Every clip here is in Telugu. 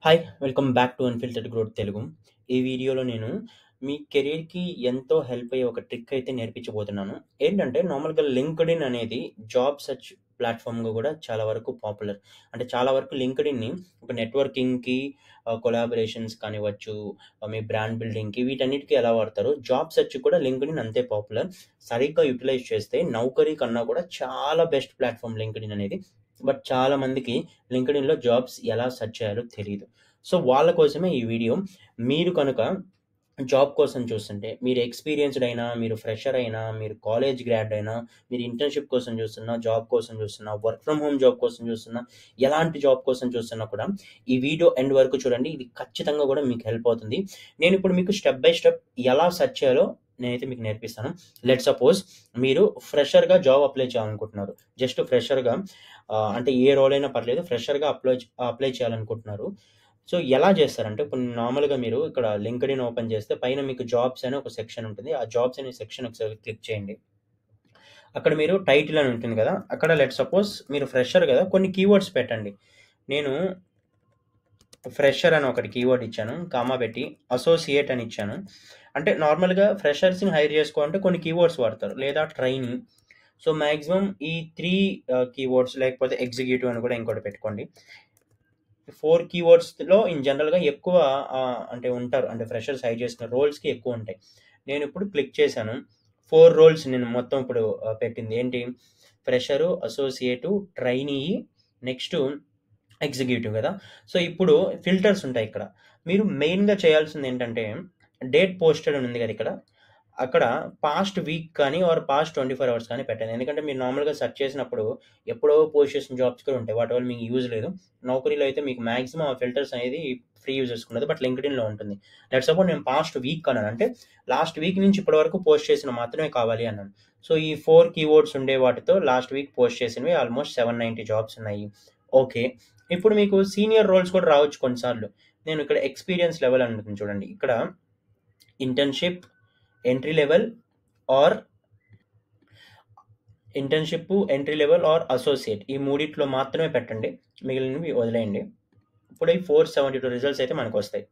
Hi! Welcome back to unfiltered growth Telugu. ఈ వీడియోలో నేను మీ కెరియర్‌కి ఎంతో హెల్ప్ అయ్యే ఒక ట్రిక్ అయితే నేర్పించబోతున్నాను. ఏంటంటే నార్మల్‌గా లింక్డ్ఇన్ అనేది జాబ్ సెర్చ్ ప్లాట్‌ఫార్మ్‌గా గూడా చాలా వరకు పాపులర్. అంటే చాలా వరకు లింక్డ్ఇన్‌ని ఒక నెట్వర్కింగ్‌కి ఆహ్, కొలాబరేషన్స్ కానివ్వచ్చు, ఆహ్, మీ బ్రాండ్ బిల్డింగ్‌కి వీటన్నిటికి ఎలా వాడతారో జాబ్ సెర్చ్‌కి కూడా లింక్డ్ఇన్ అంతే పాపులర్. సరిగ్గా యుటిలైజ్ చేస్తే నౌకరీ కన్నా కూడా చాలా బెస్ట్ ప్లాట్‌ఫార్మ్ లింక్డ్ఇన్ అనేది. బట్ చాలా మందికి లింక్డ్ఇన్‌లో జాబ్స్ ఎలా సెర్చ్ చేయాలో తెలీదు. సో వాళ్ళ కోసమే ఈ వీడియో. మీరు కనుక జాబ్ కోసం చూస్తుంటే, మీరు ఎక్స్‌పీరియన్స్‌డ్ అయినా, మీరు ఫ్రెషర్ అయినా, మీరు కాలేజ్ గ్రాడ్ అయినా, మీరు ఇంటర్న్‌షిప్ కోసం చూస్తున్నా, జాబ్ కోసం చూస్తున్నా, వర్క్ ఫ్రమ్ హోమ్ జాబ్ కోసం చూస్తున్నా, ఎలాంటి జాబ్ కోసం చూస్తున్నా కూడా ఈ వీడియో ఎండ్ వరకు చూడండి. ఇది ఖచ్చితంగా కూడా మీకు హెల్ప్ అవుతుంది. నేనిప్పుడు మీకు స్టెప్ బై స్టెప్ ఎలా సెర్చ్ చేయాలో నేనైతే మీకు నేర్పిస్తాను. లెట్స్ సపోజ్ మీరు ఫ్రెషర్‌గా జాబ్ అప్లై చేయాలనుకుంటున్నారు. జస్ట్ ఫ్రెషర్‌గా ఆహ్, అంటే ఏ రోల్ అయినా పర్లేదు. ఫ్రెషర్‌గా అప్లై అప్లై చేయాలనుకుంటున్నారు. సో ఎలా చేస్తారంటే ఇప్పుడు నార్మల్‌గా మీరు ఇక్కడ లింక్డ్ఇన్ ఓపెన్ చేస్తే పైన మీకు జాబ్స్ అని ఒక సెక్షన్ ఉంటుంది. ఆ జాబ్స్ అనే సెక్షన్ ఒకసారి క్లిక్ చేయండి. అక్కడ మీరు టైటిల్ అని ఉంటుంది కదా! అక్కడ లెట్స్ సపోజ్ మీరు ఫ్రెషర్ కదా! కొన్ని కీవర్డ్స్ పెట్టండి. నేను ఫ్రెషర్ అని ఒకటి కీవర్డ్ ఇచ్చాను. కామా పెట్టి అసోసియేట్ అని ఇచ్చాను. అంటే నార్మల్‌గా ఫ్రెషర్స్‌ని హైర్ చేసుకోవాలంటే కొన్ని కీవర్డ్స్ వాడతారు. లేదా ట్రైనీ. సో మాక్సిమం ఈ 3 ఆహ్, కీవర్డ్స్ లేకపోతే ఎగ్జిక్యూటివ్ అని కూడా ఇంకోటి పెట్టుకోండి. 4 కీవర్డ్స్‌లో ఇన్ జనరల్‌గా ఎక్కువ ఆహ్, అంటే ఉంటారు. అంటే ఫ్రెషర్స్ హైర్ చేసుకునే రోల్స్‌కి ఎక్కువుంటాయి. నేనిప్పుడు క్లిక్ చేశాను. 4 రోల్స్ నేను మొత్తం ఇప్పుడు ఆహ్, పెట్టింది. ఏంటి? Fresher, associate, trainee, next executive కదా! సో ఇప్పుడు ఫిల్టర్స్ ఉంటాయి ఇక్కడ. మీరు మెయిన్‌గా చేయాల్సింది ఏంటంటే డేట్ పోస్టెడ్ అని ఉంది కదా! ఇక్కడ. అక్కడ పాస్ట్ వీక్ కానీ ఆర్ పాస్ట్ 24 అవర్స్ కానీ పెట్టండి. ఎందుకంటే మీరు నార్మల్‌గా సెర్చ్ చేసినప్పుడు ఎప్పుడో పోస్ట్ చేసిన జాబ్స్ కూడా ఉంటాయి. వాటి వల్ల మీకు యూజ్ లేదు. నౌకరీలో అయితే మీకు మాక్సిమం ఆ ఫిల్టర్స్ అనేది ఫ్రీ యూజర్స్‌కి ఉండదు. బట్ లింక్డ్ఇన్‌లో ఉంటుంది. లెట్స్ సపోజ్ నేను పాస్ట్ వీక్ అన్నాను. అంటే లాస్ట్ వీక్ నుంచి ఇప్పటి వరకు పోస్ట్ చేసినవి మాత్రమే కావాలి అన్నాను. సో ఈ 4 కీవర్డ్స్ ఉండే వాటితో లాస్ట్ వీక్ పోస్ట్ చేసినవి ఆల్మోస్ట్ 790 జాబ్స్ ఉన్నాయి. ఓకే. ఇప్పుడు మీకు సీనియర్ రోల్స్ కూడా రావచ్చు కొన్నిసార్లు. నేను ఇక్కడ ఎక్స్‌పీరియన్స్ లెవెల్ అని ఉంటుంది చూడండి. ఇక్కడ internship, entry level or internship, entry level or associate ఈ మూడిట్లో మాత్రమే పెట్టండి. మిగిలినవి వదిలేయండి. ఇప్పుడు ఈ 472 రిజల్ట్స్ అయితే మనకొస్తాయి.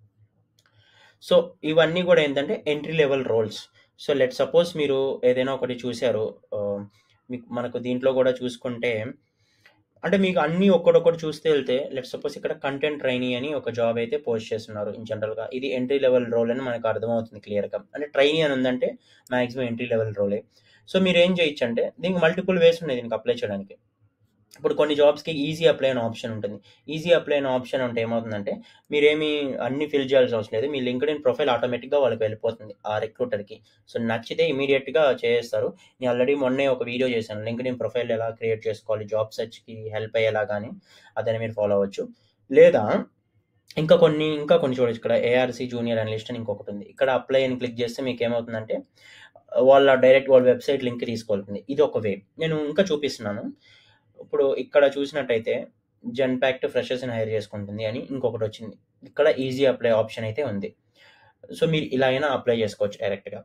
సో ఇవన్నీ కూడా ఏంటంటే entry level roles. So let's suppose మీరు ఏదైనా ఒకటి చూసారు. ఆహ్, మీకు మనకు దీంట్లో కూడా చూసుకుంటే అంటే మీకు అన్నీ ఒక్కటొక్కటి చూస్తే ఎళ్తే లెట్స్ సపోజ్ ఇక్కడ కంటెంట్ ట్రైనీ అని ఒక జాబ్ అయితే పోస్ట్ చేస్తున్నారు ఇన్ జనరల్‌గా. ఇది ఎంట్రీ లెవెల్ రోల్ అని మనకు అర్థమవుతుంది క్లియర్‌గా. అంటే ట్రైనీ అని ఉందంటే మాక్సిమం ఎంట్రీ లెవెల్ రోలే. సో మీరేం చేయొచ్చంటే దీనికి మల్టిపుల్ వేస్ ఉన్నాయి దీనికి అప్లై చేయడానికి. ఇప్పుడు కొన్ని జాబ్స్‌కి ఈజీ అప్లై అనే ఆప్షన్ ఉంటుంది. ఈజీ అప్లై అనే ఆప్షన్ ఉంటే ఏమవుతుందంటే మీరేమి అన్నీ ఫిల్ చేయాల్సిన అవసరం లేదు. మీ లింక్డ్ఇన్ ప్రొఫైల్ ఆటోమేటిక్‌గా వాళ్ళకి వెళ్ళిపోతుంది. ఆ రిక్రూటర్‌కి. సో నచ్చితే ఇమ్మీడియేట్‌గా చేసేస్తారు. నేను ఆల్రెడీ మొన్నే ఒక వీడియో చేశాను. లింక్డ్ఇన్ ప్రొఫైల్ ఎలా క్రియేట్ చేసుకోవాలి జాబ్ సెర్చ్‌కి హెల్ప్ అయ్యేలాగా అని. అదని మీరు ఫాలో అవ్వచ్చు. లేదా ఇంకా కొన్ని ఇంకా కొన్ని చూడొచ్చు. ఇక్కడ ఏఆర్‌సీ జూనియర్ అనలిస్ట్ అని ఇంకొకటుంది. ఇక్కడ అప్లై అని క్లిక్ చేస్తే మీకేమవుతుందంటే వాళ్ళ డైరెక్ట్ వాళ్ళ వెబ్‌సైట్ లింక్‌కి తీసుకెళ్తుంది. ఇది ఒక వే. నేను ఇంకా చూపిస్తున్నాను. ఇప్పుడు ఇక్కడ చూసినట్టయితే జెన్‌పాక్ట్ ఫ్రెషర్స్‌ని హైర్ చేసుకుంటుంది అని ఇంకొకటొచ్చింది. ఇక్కడ ఈజీ అప్లై ఆప్షన్ అయితే ఉంది. సో మీరు ఇలా అయినా అప్లై చేసుకోవచ్చు డైరెక్ట్‌గా.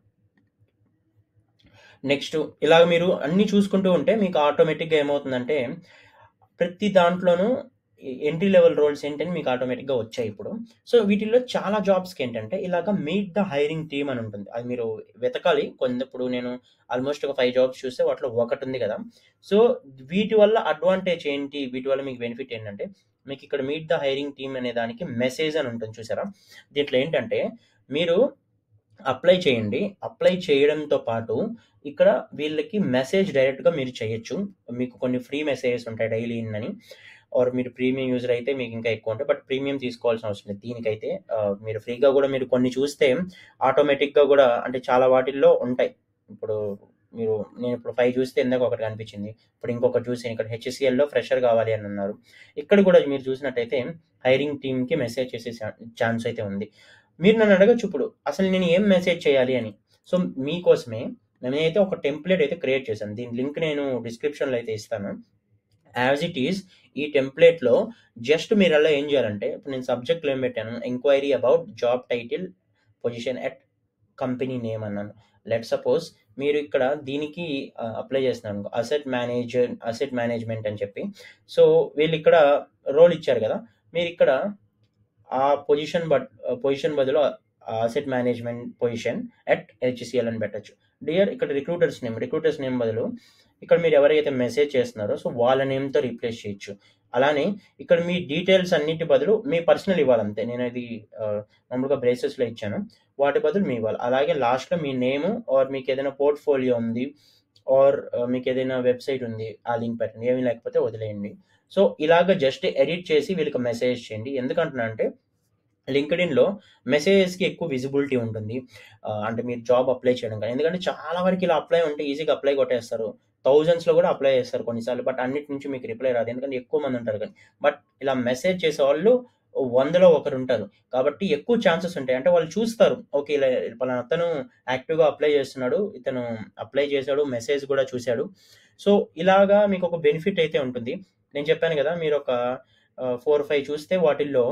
నెక్స్ట్ ఇలాగ మీరు అన్నీ చూసుకుంటూ ఉంటే మీకు ఆటోమేటిక్‌గా ఏమవుతుందంటే ప్రతి దాంట్లోనూ ఎ ఎంట్రీ లెవెల్ రోల్స్ ఏంటని మీకు ఆటోమేటిక్‌గా వచ్చాయి ఇప్పుడు. సో వీటిల్లో చాలా జాబ్స్‌కి ఏంటంటే ఇలాగ మీట్ ద హైరింగ్ టీమ్ అని ఉంటుంది. అది మీరు వెతకాలి. కొన్ని ఇప్పుడు నేను ఆల్మోస్ట్ ఒక 5 జాబ్స్ చూస్తే వాటిలో ఒకటుంది కదా! సో వీటి వల్ల అడ్వాంటేజ్ ఏంటి? వీటి వల్ల మీకు బెనిఫిట్ ఏంటంటే మీకు ఇక్కడ మీట్ ద హైరింగ్ టీమ్ అనే దానికి మెసేజ్ అని ఉంటుంది చూసారా? దీంట్లో ఏంటంటే మీరు అప్లై చేయండి. అప్లై చేయడంతో పాటు ఇక్కడ వీళ్ళకి మెసేజ్ డైరెక్ట్‌గా మీరు చేయొచ్చు. మీకు కొన్ని ఫ్రీ మెసేజెస్ ఉంటాయి డైలీ ఇన్ అని. ఆర్ మీరు ప్రీమియం యూజర్ అయితే మీకు ఇంకా ఎక్కువ ఉంటాయి. బట్ ప్రీమియం తీసుకోవాల్సిన అవసరం లేదు. దీనికైతే ఆహ్, మీరు ఫ్రీగా కూడా మీరు కొన్ని చూస్తే ఆటోమేటిక్‌గా కూడా అంటే చాలా వాటిల్లో ఉంటాయి. ఇప్పుడు మీరు నేను ఇప్పుడు 5 చూస్తే ఇందాక ఒకటి కనిపించింది. ఇప్పుడు ఇంకొకటి చూసాను ఇక్కడ హెచ్‌సీఎల్‌లో ఫ్రెషర్ కావాలి అని అన్నారు. ఇక్కడ కూడా మీరు చూసినట్టయితే హైరింగ్ టీమ్‌కి మెసేజ్ చేసే ఛా ఛాన్స్ అయితే ఉంది. మీరు నన్ను అడగొచ్చు ఇప్పుడు అసలు నేను ఏం మెసేజ్ చేయాలి అని. సో మీకోసమే నేనైతే ఒక టెంప్లేట్ అయితే క్రియేట్ చేశాను. దీని లింక్ నేను డిస్క్రిప్షన్‌లో అయితే ఇస్తాను. యాజ్ ఇట్ ఈజ్ ఈ టెంప్లేట్‌లో జస్ట్ మీరలా ఏం చేయాలంటే ఇప్పుడు నేను సబ్జెక్ట్‌లో ఏం పెట్టాను enquiry about job title, position at company name అన్నాను. లెట్స్ సపోజ్ మీరు ఇక్కడ దీనికి ఆహ్, అప్లై చేస్తున్నారనుకో అసెట్ మేనేజర్ అసెట్ మేనేజ్మెంట్ అని చెప్పి. సో వీళ్ళిక్కడ రోల్ ఇచ్చారు కదా! మీరిక్కడ ఆ పొజిషన్ బట్ పొజిషన్ బదులు asset management position at HCL అని పెట్టొచ్చు డియర్ ఇక్కడ రిక్రూటర్స్ నేమ్ రిక్రూటర్స్ నేమ్ బదులు ఇక్కడ మీరు ఎవరైతే మెసేజ్ చేస్తున్నారో సో వాళ్ళ నేమ్తో రీప్లేస్ చేయొచ్చు అలానే ఇక్కడ మీ డీటెయిల్స్ అన్నిటి బదులు మీ పర్సనల్ ఇవ్వాలి అంతే నేను ఇది ఆ, మామూలుగా బ్రేసెస్లో ఇచ్చాను వాటి బదులు మీ ఇవ్వాలి అలాగే లాస్ట్లో మీ నేము ఆర్ మీకు ఏదైనా పోర్ట్ఫోలియో ఉంది ఆర్ మీకు ఏదైనా వెబ్సైట్ ఉంది ఆ లింక్ పెట్టండి ఏమీ లేకపోతే వదిలేయండి సో ఇలాగ జస్ట్ ఎడిట్ చేసి వీళ్ళకి మెసేజ్ చేయండి ఎందుకంటున్నా అంటే లింక్డ్ఇన్లో మెసేజెస్కి ఎక్కువ విజిబిలిటీ ఉంటుంది ఆ, అంటే మీరు జాబ్ అప్లై చేయడం కానీ ఎందుకంటే చాలా వరకు ఇలా అప్లై ఉంటే ఈజీగా అప్లై కొట్టేస్తారు థౌజండ్స్లో కూడా అప్లై చేస్తారు కొన్నిసార్లు బట్ అన్నిటి నుంచి మీకు రిప్లై రాదు ఎందుకంటే ఎక్కువ మంది ఉంటారు కానీ బట్ ఇలా మెసేజ్ చేసే వాళ్ళు వందలో ఒకరు ఉంటారు కాబట్టి ఎక్కువ ఛాన్సెస్ ఉంటాయి అంటే వాళ్ళు చూస్తారు ఓకే ఇలా పలానా అతను యాక్టివ్గా అప్లై చేస్తున్నాడు ఇతను అప్లై చేశాడు మెసేజ్ కూడా చూశాడు సో ఇలాగా మీకు ఒక బెనిఫిట్ అయితే ఉంటుంది నేను చెప్పాను కదా మీరు ఒక ఫోర్ ఫైవ్ చూస్తే వాటిల్లో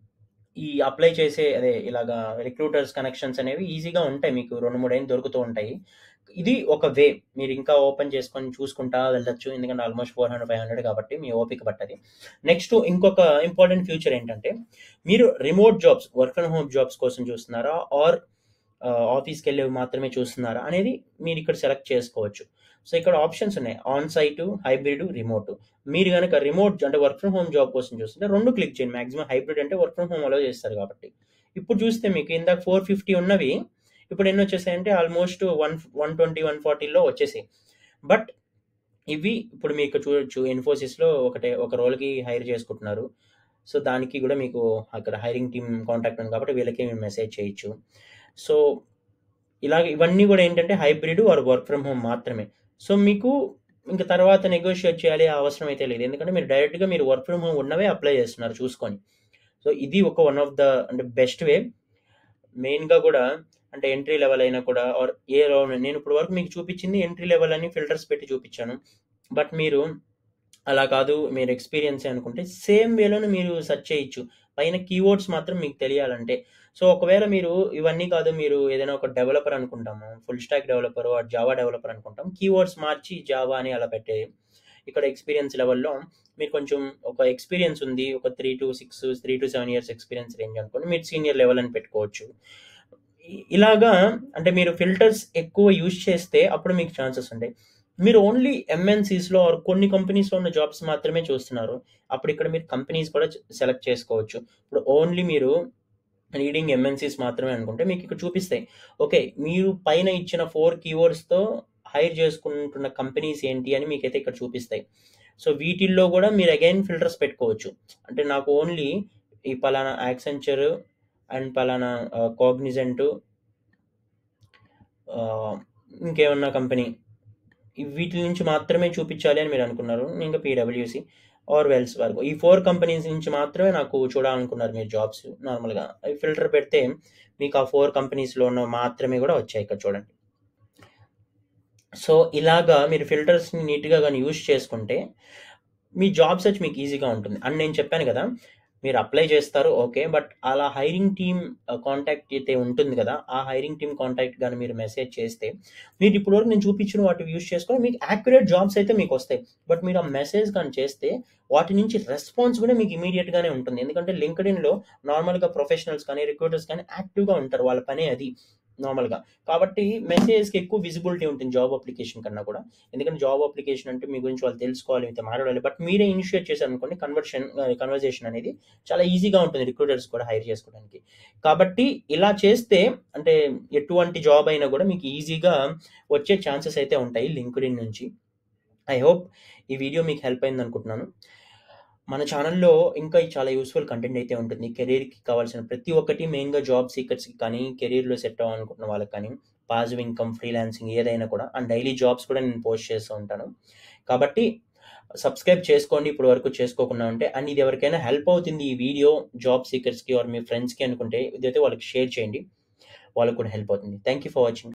ఈ అప్లై చేసే అదే ఇలాగా రిక్రూటర్స్ కనెక్షన్స్ అనేవి ఈజీగా ఉంటాయి మీకు రెండు మూడు అయిన దొరుకుతూ ఉంటాయి ఇది ఒక వే మీరు ఇంకా ఓపెన్ చేసుకొని చూసుకుంటా వెళ్ళొచ్చు ఎందుకంటే almost four hundred five hundred కాబట్టి మీ ఓపిక పట్టది నెక్స్ట్ ఇంకొక ఇంపార్టెంట్ ఫ్యూచర్ ఏంటంటే మీరు remote jobs work from home jobs కోసం చూస్తున్నారా ఆర్ ఆఫీస్కి వెళ్ళేవి మాత్రమే చూస్తున్నారా అనేది మీరు ఇక్కడ సెలెక్ట్ చేసుకోవచ్చు సో ఇక్కడ ఆప్షన్స్ ఉన్నాయి ఆన్ సైట్ హైబ్రిడ్ రిమోట్ మీరు కనుక రిమోట్ అంటే వర్క్ ఫ్రమ్ హోమ్ జాబ్ కోసం చూస్తుంటే రెండు క్లిక్ చేయండి మాక్సిమం హైబ్రిడ్ అంటే వర్క్ ఫ్రమ్ హోమ్ అలో చేస్తారు కాబట్టి ఇప్పుడు చూస్తే మీకు ఇందాక ఫోర్ ఫిఫ్టీ ఉన్నవి ఇప్పుడు ఎన్ని వచ్చేసాయంటే almost one one twenty one ఫార్టీలో వచ్చేసాయి బట్ ఇవి ఇప్పుడు మీకు చూడొచ్చు ఇన్ఫోసిస్లో ఒకటే ఒక రోల్కి హైర్ చేసుకుంటున్నారు సో దానికి కూడా మీకు అక్కడ హైరింగ్ టీమ్ కాంటాక్ట్ ఉంది కాబట్టి వీళ్ళకి మేము మెసేజ్ చేయొచ్చు సో ఇలాగ ఇవన్నీ కూడా ఏంటంటే hybrid or work from home మాత్రమే సో మీకు ఇంకా తర్వాత నెగోషియేట్ చేయాలి ఆ అవసరం అయితే లేదు ఎందుకంటే మీరు డైరెక్ట్గా మీరు వర్క్ ఫ్రమ్ హోమ్ ఉన్నవే అప్లై చేస్తున్నారు చూసుకొని సో ఇది ఒక వన్ ఆఫ్ ద అంటే బెస్ట్ వే మెయిన్గా కూడా అంటే ఎంట్రీ లెవెల్ అయినా కూడా ఆర్ ఏ రౌండ్ నేను ఇప్పుడు వరకు మీకు చూపించింది ఎంట్రీ లెవెల్ అని ఫిల్టర్స్ పెట్టి చూపించాను బట్ మీరు అలా కాదు మీరు ఎక్స్పీరియన్స్ అనుకుంటే సేమ్ వేలోనే మీరు సెర్చ్ చేయొచ్చు పైన కీవర్డ్స్ మాత్రం మీకు తెలియాలంటే సో ఒకవేళ మీరు ఇవన్నీ కాదు మీరు ఏదైనా ఒక డెవలపర్ అనుకుంటాము full stack developer Java developer అనుకుంటాం కీవర్డ్స్ మార్చి జావా అని అలా పెట్టేది ఇక్కడ ఎక్స్పీరియన్స్ లెవెల్లో మీరు కొంచెం ఒక ఎక్స్పీరియన్స్ ఉంది ఒక three to six three to seven years experience range అనుకోండి మీరు సీనియర్ లెవెల్ అని పెట్టుకోవచ్చు ఇ- ఇలాగా అంటే మీరు ఫిల్టర్స్ ఎక్కువ యూజ్ చేస్తే అప్పుడు మీకు ఛాన్సెస్ ఉంటాయి మీరు ఓన్లీ ఎంఎన్సీస్లో ఆర్ కొన్ని కంపెనీస్లో ఉన్న జాబ్స్ మాత్రమే చూస్తున్నారు అప్పుడు ఇక్కడ మీరు కంపెనీస్ కూడా సెలెక్ట్ చేసుకోవచ్చు ఇప్పుడు ఓన్లీ మీరు రీడింగ్ ఎంఎన్సీస్ మాత్రమే అనుకుంటే మీకు ఇక్కడ చూపిస్తాయి ఓకే మీరు పైన ఇచ్చిన ఫోర్ కీవర్డ్స్తో హైర్ చేసుకుంటున్న కంపెనీస్ ఏంటి అని మీకైతే ఇక్కడ చూపిస్తాయి సో వీటిల్లో కూడా మీరు అగైన్ ఫిల్టర్స్ పెట్టుకోవచ్చు అంటే నాకు ఓన్లీ ఈ పలానా యాక్సెంచర్ అండ్ పలానా కాగ్నిజెంట్ ఇంకేమన్నా కంపెనీ వీటి నుంచి మాత్రమే చూపించాలి అని మీరు అనుకున్నారు ఇంకా పీడబ్ల్యూసి ఆర్ వెల్స్ వరకు ఈ ఫోర్ కంపెనీస్ నుంచి మాత్రమే నాకు చూడాలనుకున్నారు మీరు జాబ్స్ నార్మల్గా అవి ఫిల్టర్ పెడితే మీకు ఆ ఫోర్ కంపెనీస్లో ఉన్న మాత్రమే కూడా వచ్చాయి ఇక్కడ చూడండి సో ఇలాగా మీరు ఫిల్టర్స్ని నీట్గా కానీ యూజ్ చేసుకుంటే మీ జాబ్ సెర్చ్ మీకు ఈజీగా ఉంటుంది అండ్ నేను చెప్పాను కదా మీరు అప్లై చేస్తారు ఓకే బట్ అలా హైరింగ్ టీమ్ కాంటాక్ట్ అయితే ఉంటుంది కదా ఆ హైరింగ్ టీమ్ కాంటాక్ట్ కానీ మీరు మెసేజ్ చేస్తే మీరు ఇప్పటివరకు నేను చూపించిన వాటి యూస్ చేసుకొని మీకు యాక్యురేట్ జాబ్స్ అయితే మీకు వస్తాయి బట్ మీరు ఆ మెసేజ్ కానీ చేస్తే వాటి నుంచి రెస్పాన్స్ కూడా మీకు ఇమీడియట్ గానే ఉంటుంది ఎందుకంటే లింక్డ్ ఇన్ లో నార్మల్ గా ప్రొఫెషనల్స్ కానీ రిక్రూటర్స్ కానీ యాక్టివ్ గా ఉంటారు వాళ్ళ పనే అది నార్మల్ గా కాబట్టి మెసేజ్ కి ఎక్కువ విజిబిలిటీ ఉంటుంది జాబ్ అప్లికేషన్ కన్నా కూడా ఎందుకంటే జాబ్ అప్లికేషన్ అంటే మీ గురించి వాళ్ళు తెలుసుకోవాలి మీతో మాట్లాడాలి బట్ మీరే ఇనిషియేట్ చేశారు అనుకోండి కన్వర్షన్ కన్వర్జేషన్ అనేది చాలా ఈజీగా ఉంటుంది రిక్రూటర్స్ కూడా హైర్ చేసుకోవడానికి కాబట్టి ఇలా చేస్తే అంటే ఎటువంటి జాబ్ అయినా కూడా మీకు ఈజీగా వచ్చే ఛాన్సెస్ అయితే ఉంటాయి లింక్డ్ ఇన్ నుంచి ఐ హోప్ ఈ వీడియో మీకు హెల్ప్ అయింది అనుకుంటున్నాను మన ఛానల్లో ఇంకా చాలా యూస్ఫుల్ కంటెంట్ అయితే ఉంటుంది కెరీర్కి కావాల్సిన ప్రతి ఒక్కటి మెయిన్గా జాబ్ సీకర్స్కి కానీ కెరీర్లో సెట్ అవ్వాలనుకుంటున్న వాళ్ళకి కానీ పాజిటివ్ ఇన్కమ్ ఫ్రీలాన్సింగ్ ఏదైనా కూడా అండ్ డైలీ జాబ్స్ కూడా నేను పోస్ట్ చేస్తూ ఉంటాను కాబట్టి సబ్స్క్రైబ్ చేసుకోండి ఇప్పుడు వరకు చేసుకోకుండా ఉంటే అండ్ ఇది ఎవరికైనా హెల్ప్ అవుతుంది ఈ వీడియో జాబ్ సీకర్స్కి ఆర్ మీ ఫ్రెండ్స్కి అనుకుంటే ఇదైతే వాళ్ళకి షేర్ చేయండి వాళ్ళకి కూడా హెల్ప్ అవుతుంది థ్యాంక్ యూ ఫర్ వాచింగ్